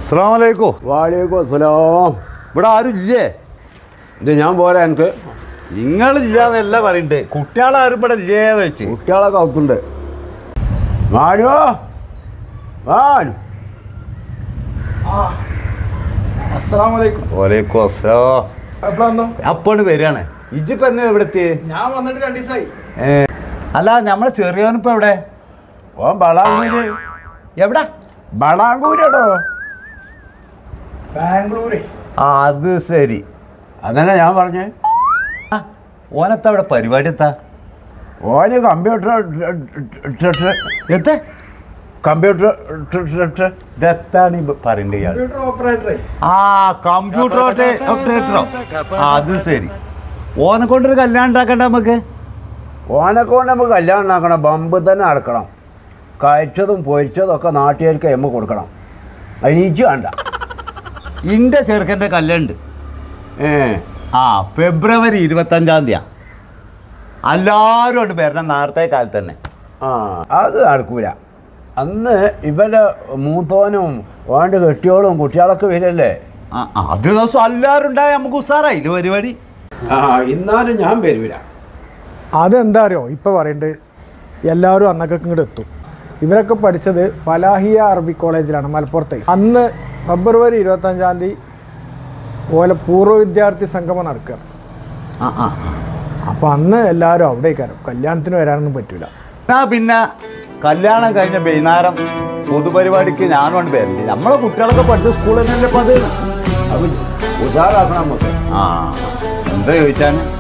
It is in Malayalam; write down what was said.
അസ്സലാമലൈക്കും വാലേക്കും അസ്സലാം ഇവിടെ ആരും ഇല്ലേ ഇത് ഞാൻ പോരാ എനിക്ക് നിങ്ങളില്ലാന്നല്ല പറയണ്ട് കുട്ടികളാരും ഇവിടെ ഇല്ലേന്ന് വെച്ച് കുട്ടികളൊക്കെ അകത്തുണ്ട് മാനോ മാൻ അസ്സലാമലൈക്കും ഓലേക്കും അസ്സലാം എപ്പോഴാന്നോ അപ്പോണ്ട് വരികയാണ് ഇജിപ്പോ എന്ന് എവിടെ എത്തി ഞാൻ വന്നിട്ട് രണ്ട് ദിവസമായി ഏ, അല്ല നമ്മളെ ചെറിയവനിപ്പോ എവിടെ ഓൻ ബളാങ്കൂര് എവിടെ ബളാങ്കൂരടോ ബാംഗ്ലൂരേ ആ അത് ശരി അതന്നെ ഞാൻ പറഞ്ഞേ ആ, ഓനെത്താ ഇവിടെ പരിപാടി എത്താ ഓന് കമ്പ്യൂട്ടർ എത്തേ കമ്പ്യൂട്ടർ ഇതെത്താണ് ഈ പറയണ്ട ഇയാൾ കമ്പ്യൂട്ടർ ഓപ്പറേറ്ററേ ആ കമ്പ്യൂട്ടർ ഓപ്പറേറ്ററോ ആ അത് ശരി ഓനെ കൊണ്ടൊരു കല്യാണം ഉണ്ടാക്കണ്ട നമുക്ക് ഓനെ കൊണ്ട് നമുക്ക് കല്യാണം ഉണ്ടാക്കണം ബമ്പ് തന്നെ നടക്കണം കഴിച്ചതും പൊരിച്ചതും ഒക്കെ നാട്ടുകാർക്ക് എമ്മ കൊടുക്കണം അതിനീച്ച് വേണ്ട ഇന്റെ ചെറുക്കൻ്റെ കല്യാണം ഉണ്ട് ഏ ആ ഫെബ്രുവരി ഇരുപത്തഞ്ചാം തീയതി എല്ലാവരും ഉണ്ട് വരണം നേരത്തെ കാലത്ത് തന്നെ ആ അത് നടക്കൂല അന്ന് ഇവൻ്റെ മൂത്തോനും ഓൻ്റെ കെട്ടിയോളും കുട്ടികളൊക്കെ വരല്ലേ ആ ആ, അത് ദിവസം എല്ലാവരും ഉണ്ടായി നമുക്ക് ഉസാറായില്ലേ പരിപാടി ആ ഇന്നാലും ഞാൻ വരൂല അതെന്താ അറിയോ ഇപ്പൊ പറയണ്ട് എല്ലാവരും അന്നൊക്കെ ഇങ്ങോട്ട് എത്തും ഇവരൊക്കെ പഠിച്ചത് ഫലാഹിയ അറബി കോളേജിലാണ് മലപ്പുറത്ത് അന്ന് ഫെബ്രുവരി ഇരുപത്തഞ്ചാം തീയതി ഓലെ പൂർവ്വ വിദ്യാർത്ഥി സംഗമം നടക്കുകയാണ് ആ ആ അപ്പോൾ അന്ന് എല്ലാവരും അവിടെ കയറും കല്യാണത്തിന് വരാനൊന്നും പറ്റൂല എന്നാ പിന്നെ കല്യാണം കഴിഞ്ഞ വൈകുന്നേരം പൊതുപരിപാടിക്ക് ഞാനും ഉണ്ട് വരണ്ട് നമ്മളെ കുട്ടികളൊക്കെ പഠിച്ച സ്കൂളിൽ തന്നെയല്ലേ ഇപ്പം അത് അത് ഉഷാറാക്കണം നമുക്ക് ആ എന്താ ചോദിച്ചാൽ